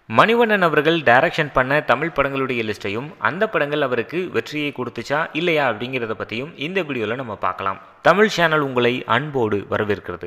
மணிவண்ணன் அவர்கள் டைரக்ஷன் பண்ண தமிழ் படங்களுடைய லிஸ்ட்டையும் அந்த படங்கள் அவருக்கு வெற்றியை கொடுத்துச்சா இல்லையா அப்படிங்கிறத பற்றியும் இந்த வீடியோவில் நம்ம பார்க்கலாம் தமிழ் சேனல் உங்களை அன்போடு வரவேற்கிறது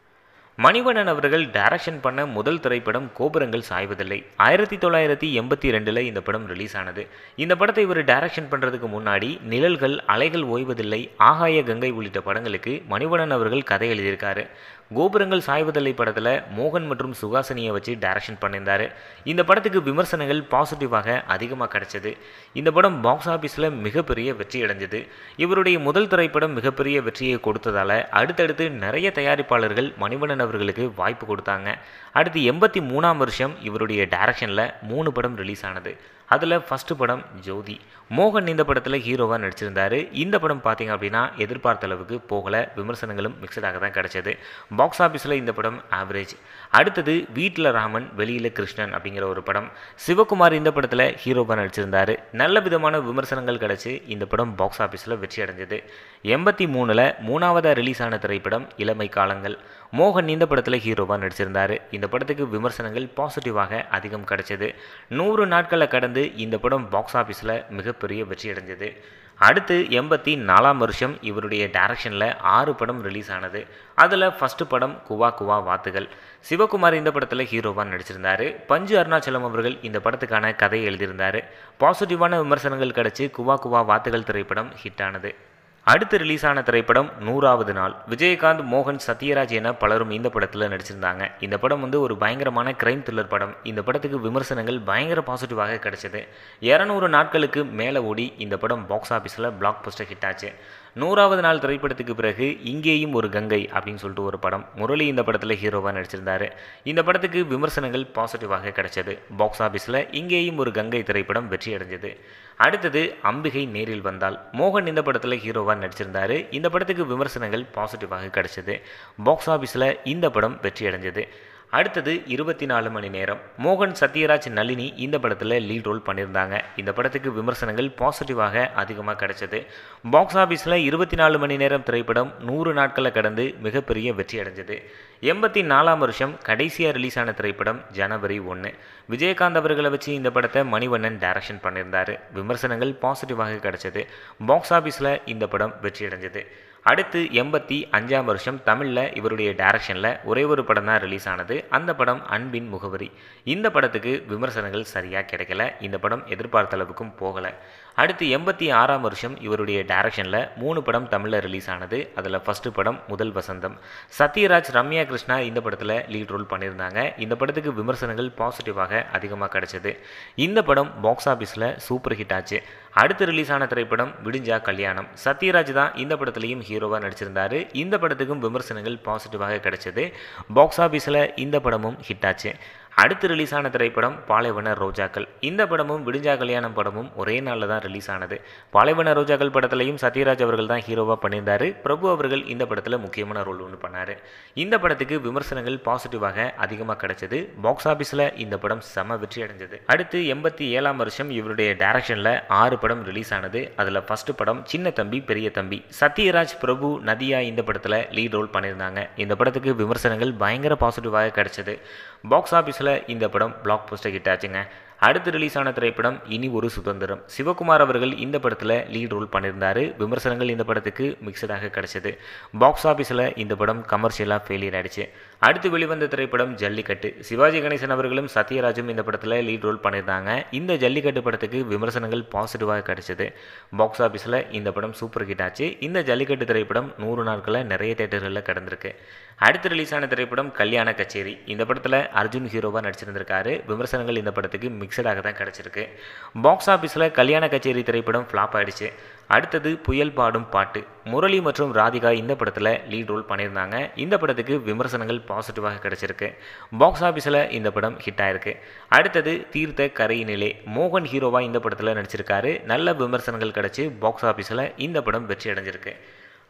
மணிவண்ணன் அவர்கள் டைரக்ஷன் பண்ண முதல் திரைப்படம் கோபுரங்கள் சாய்வதில்லை ஆயிரத்தி தொள்ளாயிரத்தி எண்பத்தி ரெண்டில் இந்த படம் ரிலீஸ் ஆனது இந்த படத்தை இவர் டைரக்ஷன் பண்ணுறதுக்கு முன்னாடி நிழல்கள் அலைகள் ஓய்வதில்லை ஆகாய கங்கை உள்ளிட்ட படங்களுக்கு மணிவண்ணன் அவர்கள் கதை எழுதியிருக்காரு கோபுரங்கள் சாய்வதில்லை படத்தில் மோகன் மற்றும் சுகாசினியை வச்சு டைரக்ஷன் பண்ணியிருந்தார் இந்த படத்துக்கு விமர்சனங்கள் பாசிட்டிவாக அதிகமாக கிடைச்சது இந்த படம் பாக்ஸ் ஆஃபீஸில் மிகப்பெரிய வெற்றி அடைஞ்சது இவருடைய முதல் திரைப்படம் மிகப்பெரிய வெற்றியை கொடுத்ததால் அடுத்தடுத்து நிறைய தயாரிப்பாளர்கள் மணிவண்ணன் அவர்களுக்கு வாய்ப்பு கொடுத்தாங்க அடுத்து எண்பத்தி மூணாம் வருஷம் இவருடைய டைரக்ஷனில் மூணு படம் ரிலீஸ் ஆனது அதில் ஃபஸ்ட்டு படம் ஜோதி மோகன் இந்த படத்தில் ஹீரோவாக நடிச்சிருந்தார் இந்த படம் பார்த்தீங்க அப்படின்னா எதிர்பார்த்த அளவுக்கு போகலை விமர்சனங்களும் மிக்சடாக தான் கிடச்சது பாக்ஸ் ஆஃபீஸில் இந்த படம் ஆவரேஜ் அடுத்தது வீட்டில் ராமன் வெளியில் கிருஷ்ணன் அப்படிங்கிற ஒரு படம் சிவகுமார் இந்த படத்தில் ஹீரோவாக நடிச்சிருந்தார் நல்ல விதமான விமர்சனங்கள் கிடச்சி இந்த படம் பாக்ஸ் ஆஃபீஸில் வெற்றி அடைஞ்சது எண்பத்தி மூணில் மூணாவதாக ரிலீஸ் ஆன திரைப்படம் இளமை காலங்கள் மோகன் இந்த படத்தில் ஹீரோவாக நடிச்சிருந்தார் இந்த படத்துக்கு விமர்சனங்கள் பாசிட்டிவாக அதிகம் கிடைச்சது நூறு நாட்களை கடந்து இந்த படம் பாக்ஸ் ஆஃபீஸில் மிகப்பெரிய வெற்றி அடைஞ்சது அடுத்து எண்பத்தி நாலாம் வருஷம் இவருடைய டைரக்ஷனில் ஆறு படம் ரிலீஸ் ஆனது அதில் ஃபஸ்ட்டு படம் குவா குவா வாத்துகள் சிவகுமார் இந்த படத்தில் ஹீரோவாக நடிச்சிருந்தார் பஞ்சு அருணாச்சலம் அவர்கள் இந்த படத்துக்கான கதையை எழுதியிருந்தார் பாசிட்டிவான விமர்சனங்கள் கிடச்சி குவா குவா வாத்துகள் திரைப்படம் ஹிட் ஆனது அடுத்து ரிலீஸ் ஆன திரைப்படம் நூறாவது நாள் விஜயகாந்த் மோகன் சத்யராஜ் என பலரும் இந்த படத்தில் நடிச்சிருந்தாங்க இந்த படம் வந்து ஒரு பயங்கரமான கிரைம் த்ரில்லர் படம் இந்த படத்துக்கு விமர்சனங்கள் பயங்கர பாசிட்டிவாக கிடைச்சது இரநூறு நாட்களுக்கு மேலே ஓடி இந்த படம் பாக்ஸ் ஆஃபீஸில் பிளாக் போஸ்டர் ஹிட் ஆச்சு நூறாவது நாள் திரைப்படத்துக்கு பிறகு இங்கேயும் ஒரு கங்கை அப்படின்னு சொல்லிட்டு ஒரு படம் முரளி இந்த படத்தில் ஹீரோவாக நடிச்சிருந்தாரு இந்த படத்துக்கு விமர்சனங்கள் பாசிட்டிவாக கிடைச்சது பாக்ஸ் ஆஃபீஸில் இங்கேயும் ஒரு கங்கை திரைப்படம் வெற்றி அடைஞ்சது அடுத்தது அம்பிகை நேரில் வந்தால் மோகன் இந்த படத்தில் ஹீரோவாக நடிச்சிருந்தாரு இந்த படத்துக்கு விமர்சனங்கள் பாசிட்டிவாக கிடைச்சது பாக்ஸ் ஆஃபீஸில் இந்த படம் வெற்றி அடைஞ்சது அடுத்தது இருபத்தி நாலு மணி நேரம் மோகன் சத்யராஜ் நளினி இந்த படத்தில் லீட் ரோல் பண்ணியிருந்தாங்க இந்த படத்துக்கு விமர்சனங்கள் பாசிட்டிவாக அதிகமாக கிடைச்சது பாக்ஸ் ஆஃபீஸில் இருபத்தி நாலு மணி நேரம் திரைப்படம் நூறு நாட்களை கடந்து மிகப்பெரிய வெற்றி அடைஞ்சது எண்பத்தி நாலாம் வருஷம் கடைசியாக ரிலீஸ் ஆன திரைப்படம் ஜனவரி ஒன்று விஜயகாந்த் அவர்களை வச்சு இந்த படத்தை மணிவண்ணன் டைரக்ஷன் பண்ணியிருந்தார் விமர்சனங்கள் பாசிட்டிவாக கிடைச்சது பாக்ஸ் ஆஃபீஸில் இந்த படம் வெற்றி அடைஞ்சது அடுத்து எண்பத்தி அஞ்சாம் வருஷம் தமிழில் இவருடைய டைரக்ஷனில் ஒரே ஒரு படம் தான் ரிலீஸ் ஆனது அந்த படம் அன்பின் முகவரி இந்த படத்துக்கு விமர்சனங்கள் சரியாக கிடைக்கல இந்த படம் எதிர்பார்த்த அளவுக்கும் போகலை அடுத்து எண்பத்தி ஆறாம் வருஷம் இவருடைய டைரக்ஷனில் மூணு படம் தமிழில் ரிலீஸ் ஆனது அதில் ஃபஸ்ட்டு படம் முதல் வசந்தம் சத்யராஜ் ரம்யா கிருஷ்ணா இந்த படத்தில் லீட் ரோல் பண்ணியிருந்தாங்க இந்த படத்துக்கு விமர்சனங்கள் பாசிட்டிவாக அதிகமாக கிடைச்சது இந்த படம் பாக்ஸ் ஆஃபீஸில் சூப்பர் ஹிட் ஆச்சு அடுத்து ரிலீஸ் ஆன திரைப்படம் விடிஞ்சா கல்யாணம் சத்யராஜ் தான் இந்த படத்துலையும் ஹீரோவாக நடிச்சிருந்தாரு இந்த படத்துக்கும் விமர்சனங்கள் பாசிட்டிவாக கிடைச்சது பாக்ஸ் ஆஃபீஸில் இந்த படமும் ஹிட் ஆச்சு அடுத்து ரிலீஸ் ஆன திரைப்படம் பாலைவன ரோஜாக்கள் இந்த படமும் விடிஞ்சா கல்யாணம் படமும் ஒரே நாளில் தான் ரிலீஸ் ஆனது பாலைவன ரோஜாக்கள் படத்துலையும் சத்யராஜ் அவர்கள் தான் ஹீரோவாக பண்ணியிருந்தாரு பிரபு அவர்கள் இந்த படத்தில் முக்கியமான ரோல் ஒன்று பண்ணார் இந்த படத்துக்கு விமர்சனங்கள் பாசிட்டிவாக அதிகமாக கிடைச்சது பாக்ஸ் ஆஃபீஸில் இந்த படம் செம வெற்றி அடைஞ்சது அடுத்து எண்பத்தி ஏழாம் வருஷம் இவருடைய டைரக்ஷனில் ஆறு படம் ரிலீஸ் ஆனது அதில் ஃபஸ்ட்டு படம் சின்ன தம்பி பெரிய தம்பி சத்யராஜ் பிரபு நதியா இந்த படத்தில் லீட் ரோல் பண்ணியிருந்தாங்க இந்த படத்துக்கு விமர்சனங்கள் பயங்கர பாசிட்டிவாக கிடைச்சது பாக்ஸ் ஆஃபீஸில் இந்த படம் பிளாக் போஸ்டர் ஹிட் ஆச்சுங்க அடுத்து ரிலீஸ் ஆன திரைப்படம் இனி ஒரு சுதந்திரம் சிவகுமார் அவர்கள் இந்த படத்தில் லீட் ரோல் பண்ணியிருந்தார் விமர்சனங்கள் இந்த படத்துக்கு மிக்சடாக கிடைச்சது பாக்ஸ் ஆஃபீஸில் இந்த படம் கமர்ஷியலாக ஃபெயிலியர் ஆயிடுச்சு அடுத்து வெளிவந்த திரைப்படம் ஜல்லிக்கட்டு சிவாஜி கணேசன் அவர்களும் சத்யராஜும் இந்த படத்தில் லீட் ரோல் பண்ணியிருந்தாங்க இந்த ஜல்லிக்கட்டு படத்துக்கு விமர்சனங்கள் பாசிட்டிவாக கிடைச்சது பாக்ஸ் ஆஃபீஸில் இந்த படம் சூப்பர் ஹிட் ஆச்சு இந்த ஜல்லிக்கட்டு திரைப்படம் நூறு நாட்களில் நிறைய தேட்டர்களில் கடந்திருக்கு அடுத்து ரிலீஸ் ஆன திரைப்படம் கல்யாண கச்சேரி இந்த படத்தில் அர்ஜுன் ஹீரோவாக நடிச்சிருந்திருக்காரு விமர்சனங்கள் இந்த படத்துக்கு மிக்சடாக தான் கிடச்சிருக்கு பாக்ஸ் ஆஃபீஸில் கல்யாண கச்சேரி திரைப்படம் ஃப்ளாப் ஆயிடுச்சு அடுத்தது புயல் பாடும் பாட்டு முரளி மற்றும் ராதிகா இந்த படத்தில் லீட் ரோல் பண்ணியிருந்தாங்க இந்த படத்துக்கு விமர்சனங்கள் பாசிட்டிவாக கிடச்சிருக்கு பாக்ஸ் ஆஃபீஸில் இந்த படம் ஹிட் ஆயிருக்கு அடுத்தது தீர்த்த கரையினிலே மோகன் ஹீரோவாக இந்த படத்தில் நடிச்சிருக்காரு நல்ல விமர்சனங்கள் கிடச்சி பாக்ஸ் ஆஃபீஸில் இந்த படம் வெற்றி அடைஞ்சிருக்கு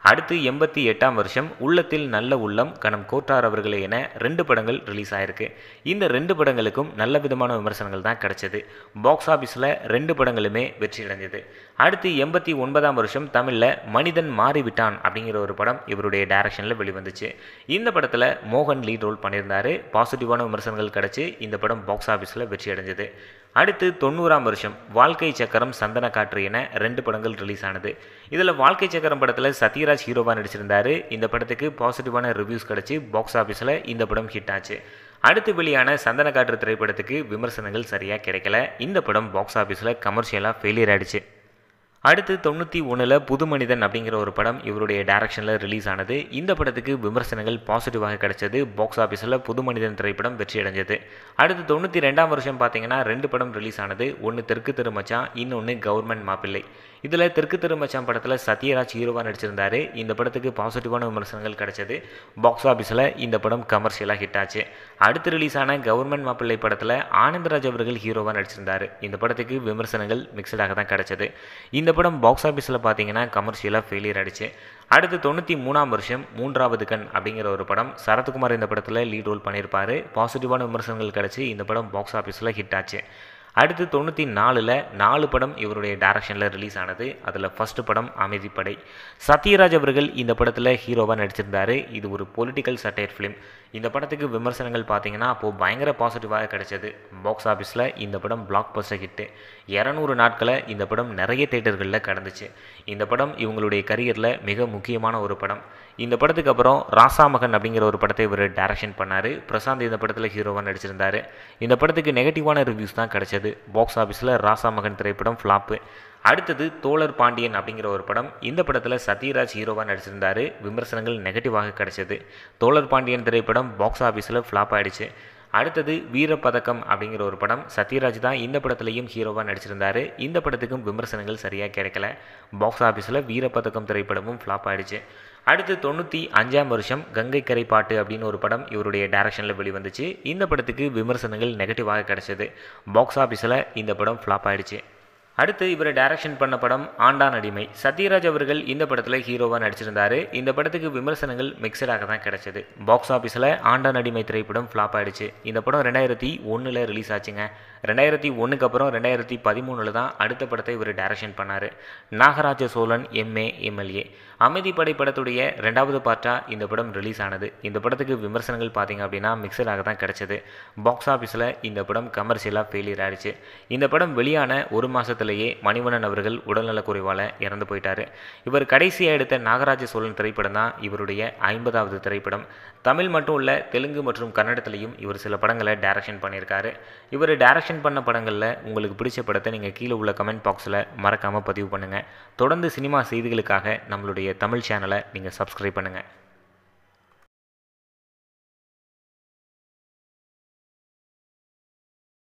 அடுத்து எண்பத்தி எட்டாம் வருஷம் உள்ளத்தில் நல்ல உள்ளம் கணம் கோட்டார் அவர்களே என ரெண்டு படங்கள் ரிலீஸ் ஆயிருக்கு இந்த ரெண்டு படங்களுக்கும் நல்ல விதமான விமர்சனங்கள் தான் கிடைச்சது பாக்ஸ் ஆஃபீஸில் ரெண்டு படங்களுமே வெற்றி அடைஞ்சது அடுத்து எண்பத்தி ஒன்பதாம் வருஷம் தமிழில் மனிதன் மாறிவிட்டான் அப்படிங்கிற ஒரு படம் இவருடைய டைரக்ஷனில் வெளிவந்துச்சு இந்த படத்தில் மோகன் லீட் ரோல் பண்ணியிருந்தாரு பாசிட்டிவான விமர்சனங்கள் கிடச்சி இந்த படம் பாக்ஸ் ஆஃபீஸில் வெற்றி அடைஞ்சது அடுத்து தொண்ணூறாம் வருஷம் வாழ்க்கை சக்கரம் சந்தன காற்று என ரெண்டு படங்கள் ரிலீஸ் ஆனது இதில் வாழ்க்கை சக்கரம் படத்தில் சத்யராஜ் ஹீரோவாக நடிச்சிருந்தாரு இந்த படத்துக்கு பாசிட்டிவான ரிவ்யூஸ் கிடச்சி பாக்ஸ் ஆஃபீஸில் இந்த படம் ஹிட் ஆச்சு அடுத்து வெளியான சந்தன காற்று திரைப்படத்துக்கு விமர்சனங்கள் சரியாக கிடைக்கல இந்த படம் பாக்ஸ் ஆஃபீஸில் கமர்ஷியலாக ஃபெயிலியர் ஆயிடுச்சு அடுத்து தொண்ணூற்றி ஒன்றில் புது மனிதன் அப்படிங்கிற ஒரு படம் இவருடைய டைரக்ஷனில் ரிலீஸ் ஆனது இந்த படத்துக்கு விமர்சனங்கள் பாசிட்டிவாக கிடைச்சது பாக்ஸ் ஆஃபீஸில் புது மனிதன் திரைப்படம் வெற்றி அடைஞ்சது அடுத்து தொண்ணூற்றி ரெண்டாம் வருஷம் பார்த்தீங்கன்னா ரெண்டு படம் ரிலீஸ் ஆனது ஒன்று தெற்கு திருமச்சான் இன்னொன்று கவர்மெண்ட் மாப்பிள்ளை இதில் தெற்கு திருமச்சான் படத்தில் சத்யராஜ் ஹீரோவாக நடிச்சிருந்தாரு இந்த படத்துக்கு பாசிட்டிவான விமர்சனங்கள் கிடைச்சது பாக்ஸ் ஆஃபீஸில் இந்த படம் கமர்ஷியலாக ஹிட் ஆச்சு அடுத்து ரிலீஸ் ஆன கவர்மெண்ட் மாப்பிள்ளை படத்தில் ஆனந்தராஜ் அவர்கள் ஹீரோவாக நடிச்சிருந்தாரு இந்த படத்துக்கு விமர்சனங்கள் மிக்சடாக தான் கிடைச்சது இந்த படம் பாக்ஸ் ஆஃபீஸில் பார்த்தீங்கன்னா கமர்ஷியலாக ஃபெயிலியர் ஆயிடுச்சு அடுத்து தொண்ணூற்றி மூணாம் வருஷம் மூன்றாவது கண் அப்படிங்கிற ஒரு படம் சரத்குமார் இந்த படத்தில் லீட் ரோல் பண்ணியிருப்பார் பாசிட்டிவான விமர்சனங்கள் கிடச்சி இந்த படம் பாக்ஸ் ஆஃபீஸில் ஹிட் ஆச்சு அடுத்து தொண்ணூற்றி நாலில் நாலு படம் இவருடைய டைரக்ஷனில் ரிலீஸ் ஆனது அதில் ஃபஸ்ட்டு படம் அமைதிப்படை சத்யராஜ் அவர்கள் இந்த படத்தில் ஹீரோவாக நடிச்சிருந்தாரு இது ஒரு பொலிட்டிக்கல் சட்டையர் ஃபிலிம் இந்த படத்துக்கு விமர்சனங்கள் பார்த்தீங்கன்னா அப்போது பயங்கர பாசிட்டிவாக கிடைச்சது பாக்ஸ் ஆஃபீஸில் இந்த படம் பிளாக் பஸ்டர் ஹிட்டு இரநூறு நாட்களை இந்த படம் நிறைய தேட்டர்களில் கடந்துச்சு இந்த படம் இவங்களுடைய கரியரில் மிக முக்கியமான ஒரு படம் இந்த படத்துக்கு அப்புறம் ராசாமகன் அப்படிங்கிற ஒரு படத்தை இவர் டைரக்ஷன் பண்ணார் பிரசாந்த் இந்த படத்தில் ஹீரோவாக நடிச்சிருந்தார் இந்த படத்துக்கு நெகட்டிவான ரிவ்யூஸ் தான் கிடைச்சது பாக்ஸ் ஆஃபீஸில் ராசாமகன் திரைப்படம் ஃப்ளாப்பு அடுத்தது தோழர் பாண்டியன் அப்படிங்கிற ஒரு படம் இந்த படத்தில் சத்யராஜ் ஹீரோவாக நடிச்சிருந்தார் விமர்சனங்கள் நெகட்டிவாக கிடைச்சது தோழர் பாண்டியன் திரைப்படம் பாக்ஸ் ஆஃபீஸில் ஃப்ளாப் ஆயிடுச்சு அடுத்தது வீரப்பதக்கம் அப்படிங்கிற ஒரு படம் சத்யராஜ் தான் இந்த படத்துலையும் ஹீரோவாக நடிச்சிருந்தார் இந்த படத்துக்கும் விமர்சனங்கள் சரியாக கிடைக்கல பாக்ஸ் ஆஃபீஸில் வீரப்பதக்கம் திரைப்படமும் ஃப்ளாப் ஆயிடுச்சு அடுத்து தொண்ணூற்றி அஞ்சாம் வருஷம் கங்கை கரை பாட்டு அப்படின்னு ஒரு படம் இவருடைய டைரக்ஷனில் வெளிவந்துச்சு இந்த படத்துக்கு விமர்சனங்கள் நெகட்டிவாக கிடைச்சது பாக்ஸ் ஆஃபீஸில் இந்த படம் ஃப்ளாப் ஆயிடுச்சு அடுத்து இவர் டைரக்ஷன் பண்ண படம் ஆண்டான் அடிமை சத்யராஜ் அவர்கள் இந்த படத்தில் ஹீரோவாக நடிச்சிருந்தாரு இந்த படத்துக்கு விமர்சனங்கள் மிக்சடாக தான் கிடைச்சது பாக்ஸ் ஆஃபீஸில் ஆண்டான் அடிமை திரைப்படம் ஃப்ளாப் ஆயிடுச்சு இந்த படம் ரெண்டாயிரத்தி ஒன்றில் ரிலீஸ் ஆச்சுங்க ரெண்டாயிரத்தி ஒன்றுக்கு அப்புறம் ரெண்டாயிரத்தி பதிமூணில் தான் அடுத்த படத்தை இவர் டைரக்ஷன் பண்ணார் நாகராஜ சோழன் எம்ஏ எம்எல்ஏ அமைதிப்படை படத்துடைய ரெண்டாவது பார்ட்டாக இந்த படம் ரிலீஸ் ஆனது இந்த படத்துக்கு விமர்சனங்கள் பார்த்தீங்க அப்படின்னா மிக்சடாக தான் கிடைச்சது பாக்ஸ் ஆஃபீஸில் இந்த படம் கமர்ஷியலாக ஃபெயிலியர் ஆயிடுச்சு இந்த படம் வெளியான ஒரு மாதத்திலேயே மணிவண்ணன் அவர்கள் உடல்நலக் குறைவால் இறந்து போயிட்டார் இவர் கடைசியாக எடுத்த நாகராஜ சோழன் திரைப்படம் தான் இவருடைய ஐம்பதாவது திரைப்படம் தமிழ் மட்டும் இல்லை தெலுங்கு மற்றும் கன்னடத்துலையும் இவர் சில படங்களை டைரக்ஷன் பண்ணியிருக்காரு இவர் டைரக்ஷன் பண்ண படங்களில் உங்களுக்கு பிடிச்ச படத்தை நீங்கள் கீழே உள்ள கமெண்ட் பாக்ஸில் மறக்காமல் பதிவு பண்ணுங்கள் தொடர்ந்து சினிமா செய்திகளுக்காக நம்மளுடைய தமிழ் சேனலை நீங்கள் சப்ஸ்கிரைப் பண்ணுங்கள்